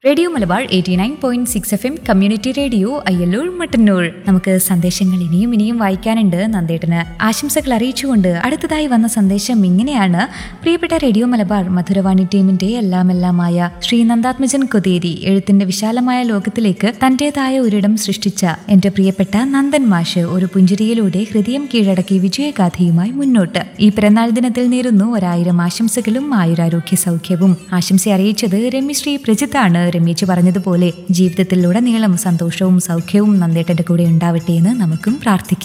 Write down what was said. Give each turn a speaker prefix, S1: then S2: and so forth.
S1: radio Malabar eighty nine point six F M community radio Ayyallur Mattannur നമുക്ക് സന്ദേശങ്ങൾ ഇനിയും ഇനിയും വായിക്കാനുണ്ട് നന്ദേട്ടന് ആശംസകൾ അറിയിച്ചുകൊണ്ട് അടുത്തതായി വന്ന സന്ദേശം ഇങ്ങനെയാണ് പ്രിയപ്പെട്ട റേഡിയോ മലബാർ മധുരവാണി ടീമിന്റെ എല്ലാമെല്ലാമായ ശ്രീ നന്ദാത്മജൻ കൊതേരി എഴുത്തിന്റെ വിശാലമായ ലോകത്തിലേക്ക് തന്റേതായ ഒരിടം സൃഷ്ടിച്ച എന്റെ പ്രിയപ്പെട്ട നന്ദൻ മാഷ് ഒരു പുഞ്ചിരിയിലൂടെ ഹൃദയം കീഴടക്കി വിജയഗാഥയുമായി മുന്നോട്ട് ഈ പിറന്നാൾ ദിനത്തിൽ നേരുന്നു ഒരായിരം ആശംസകളും ആയുരാരോഗ്യ സൗഖ്യവും ആശംസ അറിയിച്ചത് രമ്യശ്രീ പ്രജിത്താണ് രമ്യച്ച് പറഞ്ഞതുപോലെ ജീവിതത്തിലുടനീളം സന്തോഷവും സൗഖ്യവും നന്ദേട്ടന്റെ കൂടെ ഉണ്ടാവട്ടെ എന്ന് നമുക്കും പ്രാർത്ഥിക്കാം